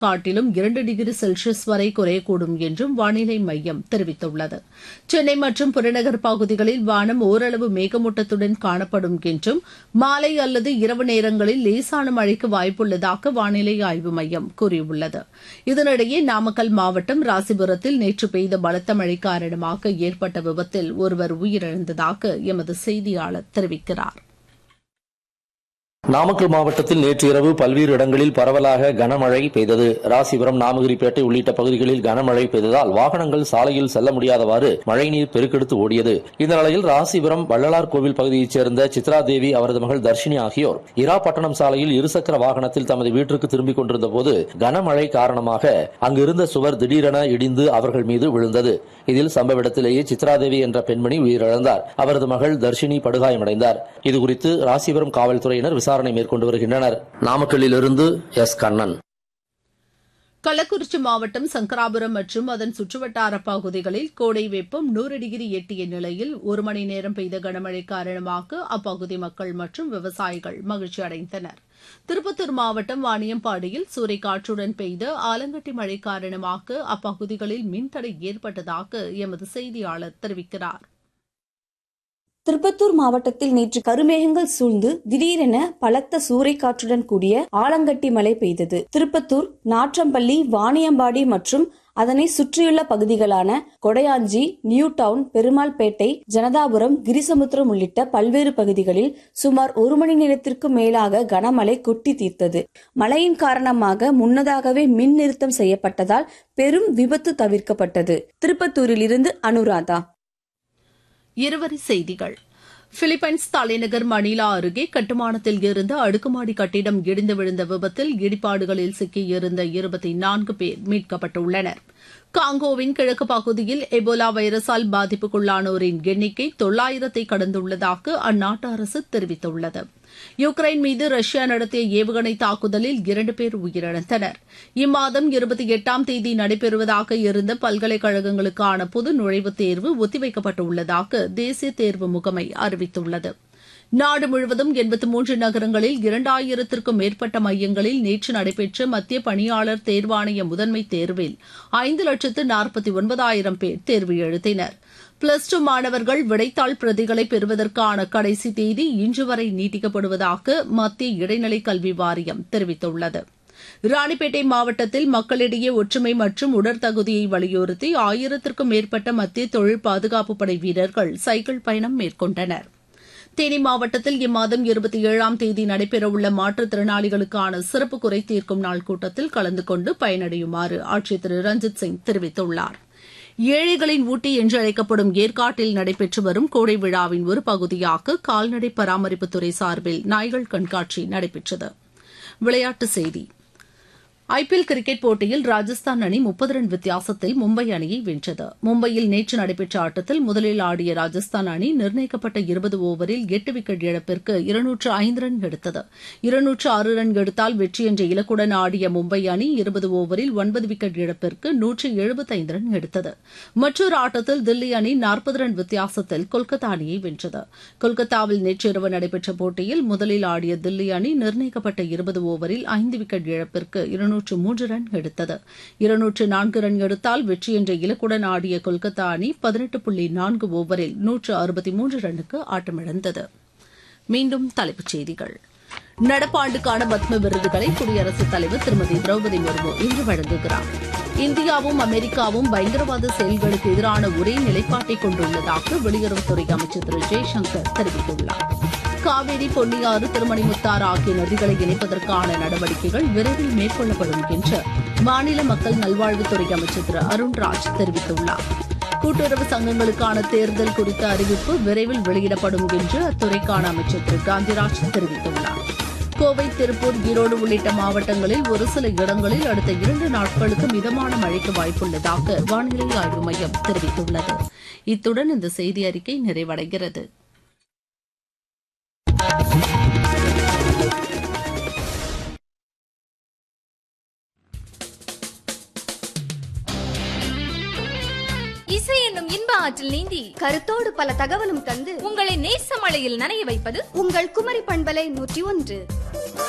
காட்டிலும் இரண்டு degree Celsius வரை குறையக்கூடும் என்றும் வானிலை மையம் தெரிவித்துள்ளது சென்னை மற்றும் புறநகர் பகுதிகளில் வானம் ஓரளவு மேகமூட்டத்துடன் காணப்படும் என்றும் மாலை அல்லது இரவு நேரங்களில் லேசான மழைக்கு வாய்ப்புள்ளதாக வானிலை ஆய்வு மையம் கூறியுள்ளது இதனிடையே நாமக்கல் மாவட்டம் ராசிபுரத்தில் நேற்று பெய்த பலத்த மழை காரணமாக ஏற்பட்ட விபத்தில் ஒருவர் உயிரிழந்ததாக எமது செய்தியாளர் தெரிவிக்கிறார் நாமக்கல் மாவட்டத்தில் நேற்று இரவு பல்வேறு இடங்களில் பரவலாக கனமழை பெய்தது ராசிபுரம் நாமகிரிப்பேட்டை உள்ளிட்ட பகுதிகளில் கனமழை பெய்ததால் வாகனங்கள் சாலையில் செல்ல முடியாதவாறு மழைநீர் பெருக்கெடுத்து ஓடியது இந்த நிலையில் ராசிபுரம் வள்ளலார் கோவில் பகுதியைச் சேர்ந்த சித்ரா தேவி அவரது மகள் தர்ஷினி ஆகியோர் இராப்பட்டணம் சாலையில் இருசக்கர வாகனத்தில் தமது வீட்டிற்கு திரும்பிக் கொண்டிருந்த போது கனமழை காரணமாக அங்கிருந்த சுவர் திடீரென இடிந்து அவர்கள் மீது விழுந்தது இதில் சம்பவ இடத்திலேயே சித்ராதேவி என்ற பெண்மணி உயிரிழந்தார் அவரது மகள் தர்ஷினி படுகாயமடைந்தார் இதுகுறித்து ராசிபுரம் காவல்துறையினர் விசாரணை மேற்கொண்டு வருகின்றனர் நாமக்கல்லிலிருந்து எஸ் கண்ணன் கள்ளக்குறிச்சி மாவட்டம் சங்கராபுரம் மற்றும் அதன் சுற்றுவட்டார பகுதிகளில் கோடை வெப்பம் நூறு டிகிரி எட்டிய நிலையில் ஒரு மணி நேரம் பெய்த கனமழை காரணமாக அப்பகுதி மக்கள் மற்றும் விவசாயிகள் மகிழ்ச்சி அடைந்தனர் திருப்பத்தூர் மாவட்டம் வாணியம்பாடியில் சூறைக்காற்றுடன் பெய்த ஆலங்கட்டி மழை காரணமாக அப்பகுதிகளில் மின்தடை ஏற்பட்டதாக எமது செய்தியாளர் தெரிவிக்கிறார் திருப்பத்தூர் மாவட்டத்தில் நேற்று கருமேகங்கள் சூழ்ந்து திடீரென பலத்த சூறைக்காற்றுடன் கூடிய ஆலங்கட்டி மழை பெய்தது திருப்பத்தூர் நாற்றம்பள்ளி வாணியம்பாடி மற்றும் அதனை சுற்றியுள்ள பகுதிகளான கொடையாஞ்சி நியூ டவுன் பெருமாள்பேட்டை ஜனதாபுரம் கிரிசமுத்திரம் உள்ளிட்ட பல்வேறு பகுதிகளில் சுமார் ஒரு மணி நேரத்திற்கு மேலாக கனமழை கொட்டி தீர்த்தது மழையின் காரணமாக முன்னதாகவே மின் நிறுத்தம் செய்யப்பட்டதால் பெரும் விபத்து தவிர்க்கப்பட்டது திருப்பத்தூரில் இருந்து அனுராதா இருவரி செய்திகள் பிலிப்பைன்ஸ் தலைநகர் மணிலா அருகே கட்டுமானத்தில் இருந்த அடுக்குமாடி கட்டிடம் இடிந்து விழுந்த விபத்தில் இடிபாடுகளில் சிக்கியிருந்த இருபத்தி நான்கு பேர் மீட்கப்பட்டுள்ளனர் காங்கோவின் கிழக்கு பகுதியில் எபோலா வைரஸால் பாதிப்புக்குள்ளானோரின் எண்ணிக்கை தொள்ளாயிரத்தை கடந்துள்ளதாக அந்நாட்டு அரசு தெரிவித்துள்ளது யுக்ரைன் மீது ரஷ்யா நடத்திய ஏவுகணை தாக்குதலில் இரண்டு பேர் உயிரிழந்தனர் இம்மாதம் இருபத்தி எட்டாம் தேதி நடைபெறுவதாக இருந்த பல்கலைக்கழகங்களுக்கான பொது நுழைவுத் தேர்வு ஒத்திவைக்கப்பட்டுள்ளதாக தேசிய தேர்வு முகமை அறிவித்துள்ளது நாடு முழுவதும் எண்பத்தி மூன்று நகரங்களில் இரண்டாயிரத்திற்கும் மேற்பட்ட மையங்களில் நேற்று நடைபெற்ற மத்திய பணியாளர் தேர்வாணைய முதன்மை தேர்வில் ஐந்து லட்சத்து நாற்பத்தி ஒன்பதாயிரம் பேர் தேர்வு எழுதினர் பிளஸ் டூ மாணவர்கள் விடைத்தாள் பிரதிகளை பெறுவதற்கான கடைசி தேதி இன்று வரை நீட்டிக்கப்படுவதாக மத்திய இடைநிலை கல்வி வாரியம் தெரிவித்துள்ளது ராணிப்பேட்டை மாவட்டத்தில் மக்களிடையே ஒற்றுமை மற்றும் உடற்தகுதியை வலியுறுத்தி ஆயிரத்திற்கும் மேற்பட்ட மத்திய தொழில் பாதுகாப்பு படை வீரர்கள் சைக்கிள் பயணம் மேற்கொண்டனர் தேனி மாவட்டத்தில் இம்மாதம் இருபத்தி ஏழாம் தேதி நடைபெறவுள்ள மாற்றுத்திறனாளிகளுக்கான சிறப்பு குறை தீர்க்கும் நாள் கூட்டத்தில் கலந்து கொண்டு பயனடையுமாறு ஆட்சியர் திரு ரஞ்சித் சிங் தெரிவித்துள்ளார் ஏழைகளின் ஊட்டி என்று அழைக்கப்படும் ஏற்காட்டில் நடைபெற்று வரும் கோடை விழாவின் ஒரு பகுதியாக கால்நடை பராமரிப்புத்துறை சார்பில் நாய்கள் கண்காட்சி நடைபெற்றது விளையாட்டுச் செய்தி ஐபிஎல் கிரிக்கெட் போட்டியில் ராஜஸ்தான் அணி முப்பது ரன் வித்தியாசத்தில் மும்பை அணியை வென்றது மும்பையில் நேற்று நடைபெற்ற ஆட்டத்தில் முதலில் ஆடிய ராஜஸ்தான் அணி நிர்ணயிக்கப்பட்ட இருபது ஓவரில் எட்டு விக்கெட் இழப்பிற்கு இருநூற்று ஐந்து ரன் எடுத்தது இருநூற்று ஆறு ரன் எடுத்தால் வெற்றி என்ற இலக்குடன் ஆடிய மும்பை அணி இருபது ஓவரில் ஒன்பது விக்கெட் இழப்பிற்கு நூற்று எழுபத்தைந்து ரன் எடுத்தது மற்றொரு ஆட்டத்தில் தில்லி அணி நாற்பது ரன் வித்தியாசத்தில் கொல்கத்தா அணியை வென்றது கொல்கத்தாவில் நேற்றிரவு நடைபெற்ற போட்டியில் முதலில் ஆடிய தில்லி அணி நிர்ணயிக்கப்பட்ட இருபது ஓவரில் ஐந்து விக்கெட் இழப்பிற்கு இருநூற்று மூன்று ரன் எடுத்தது இருநூற்று நான்கு ரன் எடுத்தால் வெற்றி என்ற இலக்குடன் ஆடிய கொல்கத்தா அணி பதினெட்டு புள்ளி நான்கு ஓவரில் நூற்று அறுபத்தி மூன்று ரன்னுக்கு ஆட்டமிழந்தது மீண்டும் தலைப்புச் செய்திகள் நடப்பாண்டுக்கான பத்ம விருதுகளை குடியரசுத் தலைவர் திருமதி திரௌபதி முர்மு இன்று வழங்குகிறார் இந்தியாவும் அமெரிக்காவும் பயங்கரவாத செயல்களுக்கு எதிரான ஒரே நிலைப்பாட்டை கொண்டுள்ளதாக வெளியுறவுத்துறை அமைச்சர் திரு ஜெய்சங்கர் தெரிவித்துள்ளார் காவிரி பொன்னியாறு திருமணிமுத்தாறு ஆகிய நதிகளை இணைப்பதற்கான நடவடிக்கைகள் விரைவில் மேற்கொள்ளப்படும் என்று மாநில மக்கள் நல்வாழ்வுத்துறை அமைச்சர் திரு அருண்ராஜ் தெரிவித்துள்ளார் கூட்டுறவு சங்கங்களுக்கான தேர்தல் குறித்த அறிவிப்பு விரைவில் வெளியிடப்படும் என்று அத்துறைக்கான அமைச்சர் திரு காந்திராஜ் தெரிவித்துள்ளார் கோவை திருப்பூர் ஈரோடு உள்ளிட்ட மாவட்டங்களில் ஒரு சில இடங்களில் அடுத்த இரண்டு நாட்களுக்கு மிதமான மழைக்கு வாய்ப்புள்ளதாக வானிலை ஆய்வு மையம் தெரிவித்துள்ளது இத்துடன் இந்த செய்தி அறிக்கை நிறைவடைகிறது இசை என்னும் இன்ப ஆற்றில் நீந்தி கருத்தோடு பல தகவலும் தந்து உங்களை நேச மழையில் நனைய வைப்பது உங்கள் குமரி பண்பலை நூற்றி ஒன்று